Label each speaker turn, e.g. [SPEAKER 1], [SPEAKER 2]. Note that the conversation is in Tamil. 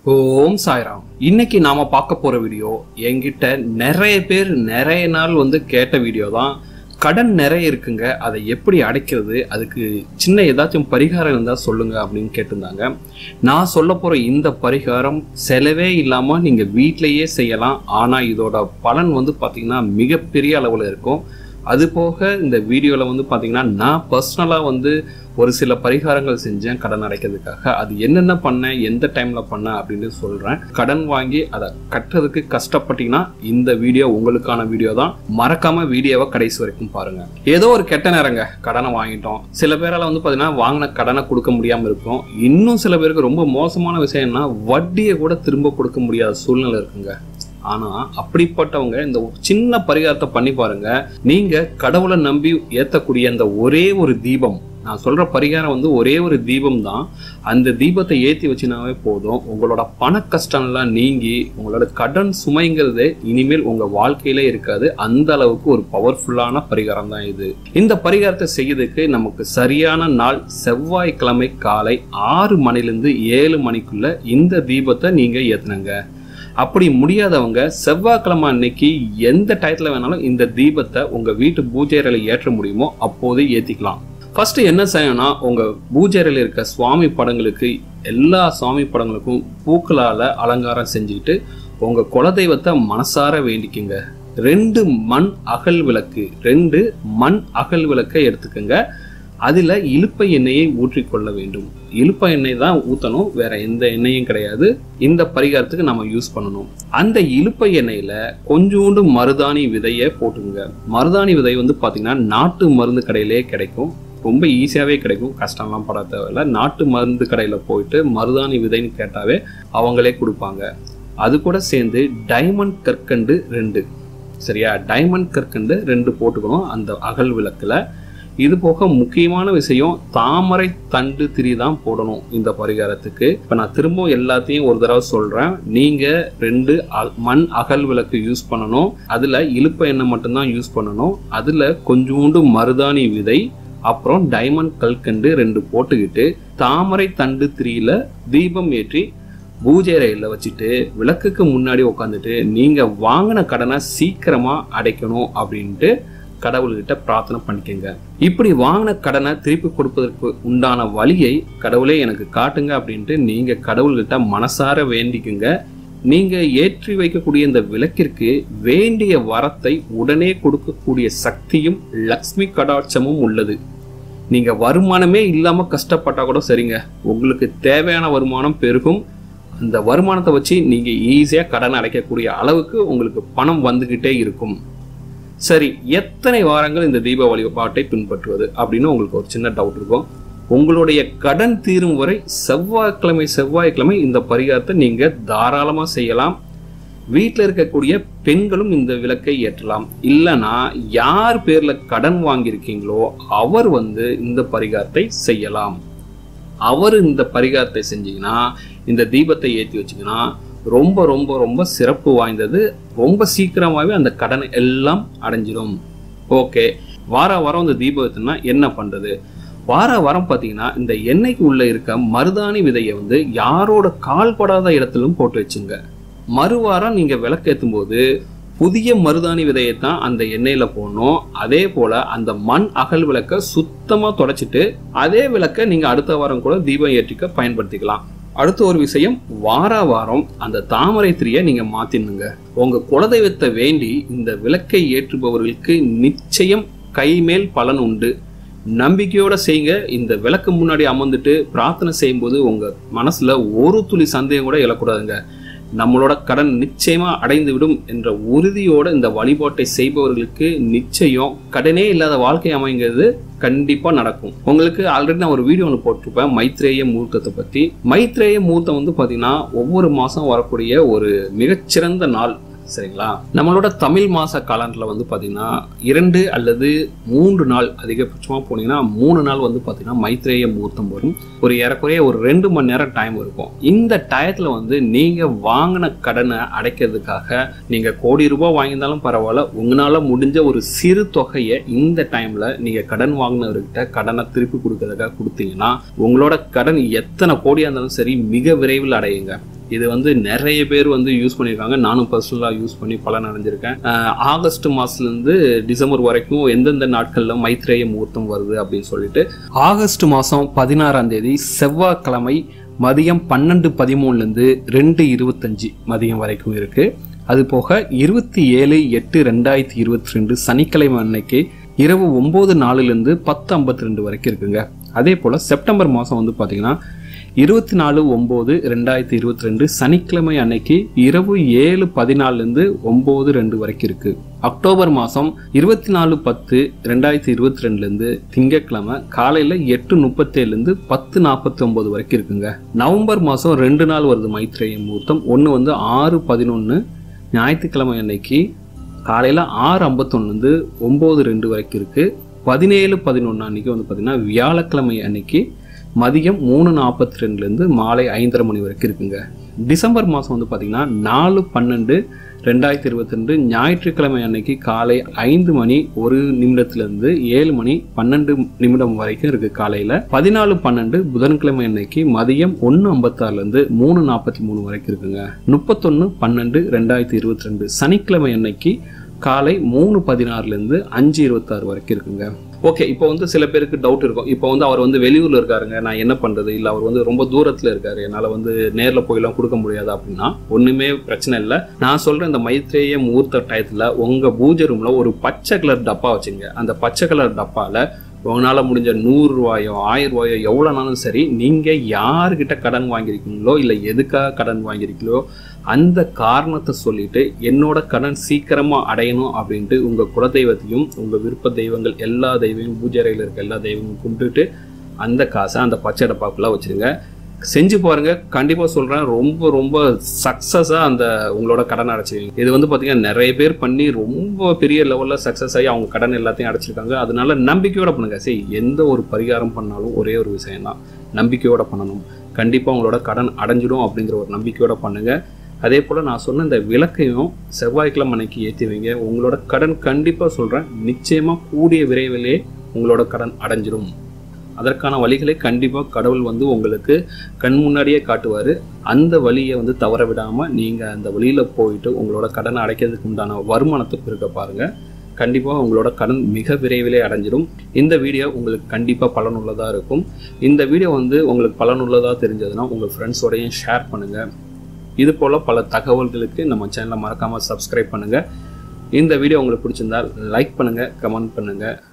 [SPEAKER 1] ஓம் சாய்ராம் இன்னைக்கு நாம பார்க்க போற வீடியோ என்கிட்ட நிறைய பேர் நிறைய நாள் வந்து கேட்ட வீடியோ தான் கடன் நிறைய இருக்குங்க அதை எப்படி அடைக்கிறது அதுக்கு சின்ன ஏதாச்சும் பரிகாரம் இருந்தால் சொல்லுங்க அப்படின்னு கேட்டிருந்தாங்க நான் சொல்ல போற இந்த பரிகாரம் செலவே இல்லாம நீங்க வீட்டிலேயே செய்யலாம் ஆனா இதோட பலன் வந்து பாத்தீங்கன்னா மிகப்பெரிய அளவில் இருக்கும் அது போக இந்த வீடியோவில் வந்து பார்த்தீங்கன்னா நான் பர்சனலாக வந்து ஒரு சில பரிகாரங்கள் செஞ்சேன் கடன் அடைக்கிறதுக்காக அது என்னென்ன பண்ணேன் எந்த டைமில் பண்ணேன் அப்படின்னு சொல்கிறேன் கடன் வாங்கி அதை கட்டுறதுக்கு கஷ்டப்பட்டீங்கன்னா இந்த வீடியோ உங்களுக்கான வீடியோ தான் மறக்காம வீடியோவை கடைசி வரைக்கும் பாருங்க ஏதோ ஒரு கெட்ட நேரங்க கடனை வாங்கிட்டோம் சில பேரால வந்து பார்த்தீங்கன்னா வாங்கின கடனை கொடுக்க முடியாமல் இருக்கும் இன்னும் சில பேருக்கு ரொம்ப மோசமான விஷயம்னா வட்டியை கூட திரும்ப கொடுக்க முடியாத சூழ்நிலை இருக்குங்க ஆனா அப்படிப்பட்டவங்க இந்த ஒரு சின்ன பரிகாரத்தை பண்ணி பாருங்க நீங்க கடவுளை நம்பி ஏத்தக்கூடிய அந்த ஒரே ஒரு தீபம் நான் சொல்ற பரிகாரம் வந்து ஒரே ஒரு தீபம் தான் அந்த தீபத்தை ஏத்தி வச்சுனாவே போதும் உங்களோட பண கஷ்டம்லாம் நீங்கி உங்களோட கடன் சுமைங்கிறது இனிமேல் உங்க வாழ்க்கையிலே இருக்காது அந்த அளவுக்கு ஒரு பவர்ஃபுல்லான பரிகாரம் தான் இது இந்த பரிகாரத்தை செய்யறதுக்கு நமக்கு சரியான நாள் செவ்வாய்க்கிழமை காலை ஆறு மணிலிருந்து ஏழு மணிக்குள்ள இந்த தீபத்தை நீங்க ஏத்துனுங்க அப்படி முடியாதவங்க செவ்வாய்க்கிழமை அன்னைக்கு எந்த டயத்துல வேணாலும் இந்த தீபத்தை உங்க வீட்டு பூஜை அறையில ஏற்ற முடியுமோ அப்போதே ஏத்திக்கலாம் ஃபர்ஸ்ட் என்ன செய்யணும்னா உங்க பூஜை அறையில இருக்க சுவாமி படங்களுக்கு எல்லா சுவாமி படங்களுக்கும் பூக்களால அலங்காரம் செஞ்சுக்கிட்டு உங்க குலதெய்வத்தை மனசார வேண்டிக்குங்க ரெண்டு மண் அகல் விளக்கு ரெண்டு மண் அகல் விளக்கை எடுத்துக்கோங்க அதில் இழுப்பை எண்ணெயை ஊற்றிக்கொள்ள வேண்டும் இழுப்ப எண்ணெய் தான் ஊற்றணும் வேற எந்த எண்ணெயும் கிடையாது இந்த பரிகாரத்துக்கு நம்ம யூஸ் பண்ணணும் அந்த இழுப்ப எண்ணெயில் கொஞ்சோண்டு மருதாணி விதையை போட்டுங்க மருதாணி விதை வந்து பார்த்தீங்கன்னா நாட்டு மருந்து கடையிலே கிடைக்கும் ரொம்ப ஈஸியாகவே கிடைக்கும் கஷ்டம்லாம் பட தேவையில்ல நாட்டு மருந்து கடையில் போயிட்டு மருதாணி விதைன்னு கேட்டாவே அவங்களே கொடுப்பாங்க அது கூட சேர்ந்து டைமண்ட் கற்கண்டு ரெண்டு சரியா டைமண்ட் கற்கண்டு ரெண்டு போட்டுக்கணும் அந்த அகல் விளக்கில் இது போக முக்கியமான விஷயம் தாமரை தண்டு திரி தான் போடணும் இந்த பரிகாரத்துக்கு இப்போ நான் திரும்பவும் எல்லாத்தையும் ஒரு தடவை சொல்கிறேன் நீங்கள் ரெண்டு அ- மண் அகல் விளக்கு யூஸ் பண்ணணும் அதில் இழுப்ப எண்ணெய் மட்டும்தான் யூஸ் பண்ணணும் அதில் கொஞ்சோண்டு மருதாணி விதை அப்புறம் டைமண்ட் கல்கண்டு ரெண்டு போட்டுக்கிட்டு தாமரை தண்டு திரியில தீபம் ஏற்றி பூஜை அறையில் வச்சுட்டு விளக்குக்கு முன்னாடி உட்காந்துட்டு நீங்கள் வாங்கின கடனை சீக்கிரமாக அடைக்கணும் அப்படின்ட்டு கடவுள்கிட்ட பிரார்த்தனை பண்ணிக்கங்க இப்படி வாங்கின கடனை திருப்பி கொடுப்பதற்கு உண்டான வழியை கடவுளே எனக்கு காட்டுங்க அப்படின்ட்டு நீங்க கடவுள்கிட்ட மனசார வேண்டிக்குங்க நீங்க ஏற்றி வைக்கக்கூடிய இந்த விளக்கிற்கு வேண்டிய வரத்தை உடனே கொடுக்கக்கூடிய சக்தியும் லக்ஷ்மி கடாட்சமும் உள்ளது நீங்க வருமானமே இல்லாம கஷ்டப்பட்டா கூட சரிங்க உங்களுக்கு தேவையான வருமானம் பெருகும் அந்த வருமானத்தை வச்சு நீங்க ஈஸியா கடன் அடைக்கக்கூடிய அளவுக்கு உங்களுக்கு பணம் வந்துகிட்டே இருக்கும் சரி எத்தனை வாரங்கள் இந்த தீப வழிபாட்டை பின்பற்றுவது அப்படின்னு உங்களுக்கு ஒரு சின்ன டவுட் இருக்கும் உங்களுடைய கடன் தீரும் வரை செவ்வாய்க்கிழமை செவ்வாய்க்கிழமை இந்த பரிகாரத்தை நீங்க தாராளமா செய்யலாம் வீட்டில் இருக்கக்கூடிய பெண்களும் இந்த விளக்கை ஏற்றலாம் இல்லைன்னா யார் பேர்ல கடன் வாங்கியிருக்கீங்களோ அவர் வந்து இந்த பரிகாரத்தை செய்யலாம் அவர் இந்த பரிகாரத்தை செஞ்சீங்கன்னா இந்த தீபத்தை ஏற்றி வச்சீங்கன்னா ரொம்ப ரொம்ப ரொம்ப சிறப்பு வாய்ந்தது ரொம்ப சீக்கிரமாகவே அந்த கடன் எல்லாம் அடைஞ்சிடும் ஓகே வார வாரம் இந்த தீபத்துனா என்ன பண்றது வார வாரம் பார்த்தீங்கன்னா இந்த எண்ணெய்க்கு உள்ள இருக்க மருதாணி விதையை வந்து யாரோட கால்படாத இடத்திலும் போட்டு வச்சுங்க மறுவாரம் நீங்க விளக்கேற்றும் போது புதிய மருதாணி விதையை தான் அந்த எண்ணெயில போடணும் அதே போல அந்த மண் அகல் விளக்க சுத்தமா தொடச்சிட்டு அதே விளக்க நீங்க அடுத்த வாரம் கூட தீபம் ஏற்றிக்க பயன்படுத்திக்கலாம் அடுத்த ஒரு விஷயம் வார வாரம் அந்த தாமரை திரியை நீங்க மாத்தினுங்க உங்க குலதெய்வத்தை வேண்டி இந்த விளக்கை ஏற்றுபவர்களுக்கு நிச்சயம் கைமேல் பலன் உண்டு நம்பிக்கையோட செய்யுங்க இந்த விளக்கு முன்னாடி அமர்ந்துட்டு பிரார்த்தனை செய்யும்போது உங்க மனசுல ஒரு துளி சந்தேகம் கூட எழக்கூடாதுங்க நம்மளோட கடன் நிச்சயமா அடைந்து விடும் என்ற உறுதியோட இந்த வழிபாட்டை செய்பவர்களுக்கு நிச்சயம் கடனே இல்லாத வாழ்க்கை அமைங்கிறது கண்டிப்பா நடக்கும் உங்களுக்கு ஆல்ரெடி நான் ஒரு வீடியோ ஒன்று போட்டிருப்பேன் மைத்ரேய முகூர்த்தத்தை பத்தி மைத்ரேய முகூர்த்தம் வந்து பாத்தீங்கன்னா ஒவ்வொரு மாசம் வரக்கூடிய ஒரு மிகச்சிறந்த நாள் சரிங்களா நம்மளோட தமிழ் மாச காலண்டில் வந்து பார்த்தீங்கன்னா இரண்டு அல்லது மூன்று நாள் அதிகபட்சமாக போனீங்கன்னா மூணு நாள் வந்து பார்த்தீங்கன்னா மைத்ரேய முகூர்த்தம் வரும் ஒரு ஏறக்குறைய ஒரு ரெண்டு மணி நேரம் டைம் இருக்கும் இந்த டயத்தில் வந்து நீங்கள் வாங்கின கடனை அடைக்கிறதுக்காக நீங்கள் கோடி ரூபாய் வாங்கியிருந்தாலும் பரவாயில்ல உங்களால் முடிஞ்ச ஒரு சிறு தொகையை இந்த டைமில் நீங்கள் கடன் வாங்கினவர்கிட்ட கடனை திருப்பி கொடுக்கறதுக்காக கொடுத்தீங்கன்னா உங்களோட கடன் எத்தனை கோடியாக இருந்தாலும் சரி மிக விரைவில் அடையுங்க இது வந்து நிறைய பேர் வந்து யூஸ் பண்ணியிருக்காங்க நானும் பர்சனலாக யூஸ் பண்ணி பலன் அடைஞ்சிருக்கேன் அஹ் ஆகஸ்ட் மாதத்துலேருந்து டிசம்பர் வரைக்கும் எந்தெந்த நாட்களில் மைத்ரேய முகூர்த்தம் வருது அப்படின்னு சொல்லிட்டு ஆகஸ்ட் மாதம் பதினாறாம் தேதி செவ்வாய்க்கிழமை மதியம் பன்னெண்டு பதிமூணுலேருந்து ரெண்டு இருபத்தஞ்சி மதியம் வரைக்கும் இருக்குது அது போக இருபத்தி ஏழு எட்டு ரெண்டாயிரத்தி இருபத்தி ரெண்டு சனிக்கிழமை அன்னைக்கு இரவு ஒம்பது நாலுலேருந்து பத்து ஐம்பத்தி ரெண்டு வரைக்கும் இருக்குங்க அதே போல் செப்டம்பர் மாதம் வந்து பார்த்தீங்கன்னா இருபத்தி நாலு ஒம்பது ரெண்டாயிரத்தி இருபத்தி ரெண்டு சனிக்கிழமை அன்னைக்கு இரவு ஏழு பதினாலுலேருந்து ஒம்பது ரெண்டு வரைக்கும் இருக்குது அக்டோபர் மாதம் இருபத்தி நாலு பத்து ரெண்டாயிரத்தி இருபத்தி ரெண்டுலேருந்து திங்கட்கிழமை காலையில் எட்டு முப்பத்தேழுலேருந்து பத்து நாற்பத்தி ஒம்பது வரைக்கும் இருக்குங்க நவம்பர் மாதம் ரெண்டு நாள் வருது மைத்ரேய முகூர்த்தம் ஒன்று வந்து ஆறு பதினொன்று ஞாயிற்றுக்கிழமை அன்னைக்கு காலையில் ஆறு ஐம்பத்தொன்னுலேருந்து ஒம்பது ரெண்டு வரைக்கும் இருக்குது பதினேழு பதினொன்று அன்னைக்கு வந்து பார்த்திங்கன்னா வியாழக்கிழமை அன்னைக்கு மதியம் மூணு நாற்பத்தி ரெண்டுலேருந்து மாலை ஐந்தரை மணி வரைக்கும் இருக்குங்க டிசம்பர் மாதம் வந்து பார்த்திங்கன்னா நாலு பன்னெண்டு ரெண்டாயிரத்தி இருபத்தி ரெண்டு ஞாயிற்றுக்கிழமை அன்னைக்கு காலை ஐந்து மணி ஒரு நிமிடத்துலேருந்து ஏழு மணி பன்னெண்டு நிமிடம் வரைக்கும் இருக்குது காலையில் பதினாலு பன்னெண்டு புதன்கிழமை அன்னைக்கு மதியம் ஒன்று ஐம்பத்தாறுலேருந்து மூணு நாற்பத்தி மூணு வரைக்கும் இருக்குங்க முப்பத்தொன்று பன்னெண்டு ரெண்டாயிரத்தி இருபத்தி ரெண்டு சனிக்கிழமை அன்னைக்கு காலை மூணு பதினாறுலேருந்து அஞ்சு இருபத்தாறு வரைக்கும் இருக்குங்க ஓகே இப்போ வந்து சில பேருக்கு டவுட் இருக்கும் இப்போ வந்து அவர் வந்து வெளியூர்ல இருக்காருங்க நான் என்ன பண்றது இல்லை அவர் வந்து ரொம்ப தூரத்துல இருக்காரு என்னால் வந்து நேரில் போயெல்லாம் கொடுக்க முடியாது அப்படின்னா ஒண்ணுமே பிரச்சனை இல்லை நான் சொல்ற இந்த மைத்ரேய முகூர்த்த டயத்துல உங்க பூஜை ரூம்ல ஒரு பச்சை கலர் டப்பா வச்சுங்க அந்த பச்சை கலர் டப்பால உங்களால் முடிஞ்ச நூறு ரூபாயோ ஆயிரம் ரூபாயோ எவ்வளோனாலும் சரி நீங்கள் யாருக்கிட்ட கடன் வாங்கியிருக்கீங்களோ இல்லை எதுக்காக கடன் வாங்கியிருக்கீங்களோ அந்த காரணத்தை சொல்லிட்டு என்னோட கடன் சீக்கிரமாக அடையணும் அப்படின்ட்டு உங்கள் குலதெய்வத்தையும் உங்கள் விருப்ப தெய்வங்கள் எல்லா தெய்வமும் பூஜை அறையில் இருக்க எல்லா தெய்வமும் கும்பிட்டுட்டு அந்த காசை அந்த பச்சை டப்பாக்குள்ளே வச்சுருங்க செஞ்சு பாருங்க கண்டிப்பாக சொல்கிறேன் ரொம்ப ரொம்ப சக்ஸஸாக அந்த உங்களோட கடன் அடைச்சிவீங்க இது வந்து பார்த்தீங்கன்னா நிறைய பேர் பண்ணி ரொம்ப பெரிய லெவலில் சக்ஸஸ் ஆகி அவங்க கடன் எல்லாத்தையும் அடைச்சிருக்காங்க அதனால நம்பிக்கையோட பண்ணுங்க சரி எந்த ஒரு பரிகாரம் பண்ணாலும் ஒரே ஒரு விஷயம்தான் நம்பிக்கையோட பண்ணணும் கண்டிப்பாக உங்களோட கடன் அடைஞ்சிடும் அப்படிங்கிற ஒரு நம்பிக்கையோட பண்ணுங்க அதே போல் நான் சொன்ன இந்த விளக்கையும் செவ்வாய்க்கிழமை அன்னைக்கு ஏற்றி வைங்க உங்களோட கடன் கண்டிப்பாக சொல்கிறேன் நிச்சயமாக கூடிய விரைவிலே உங்களோட கடன் அடைஞ்சிடும் அதற்கான வழிகளை கண்டிப்பாக கடவுள் வந்து உங்களுக்கு கண் முன்னாடியே காட்டுவார் அந்த வழியை வந்து தவற விடாமல் நீங்கள் அந்த வழியில் போயிட்டு உங்களோட கடனை அடைக்கிறதுக்கு உண்டான வருமானத்தை பெருக்க பாருங்கள் கண்டிப்பாக உங்களோட கடன் மிக விரைவிலே அடைஞ்சிடும் இந்த வீடியோ உங்களுக்கு கண்டிப்பாக பலனுள்ளதாக இருக்கும் இந்த வீடியோ வந்து உங்களுக்கு பலனுள்ளதாக தெரிஞ்சதுன்னா உங்கள் ஃப்ரெண்ட்ஸோடையும் ஷேர் பண்ணுங்கள் இது போல் பல தகவல்களுக்கு நம்ம சேனலை மறக்காமல் சப்ஸ்கிரைப் பண்ணுங்கள் இந்த வீடியோ உங்களுக்கு பிடிச்சிருந்தால் லைக் பண்ணுங்கள் கமெண்ட் பண்ணுங்கள்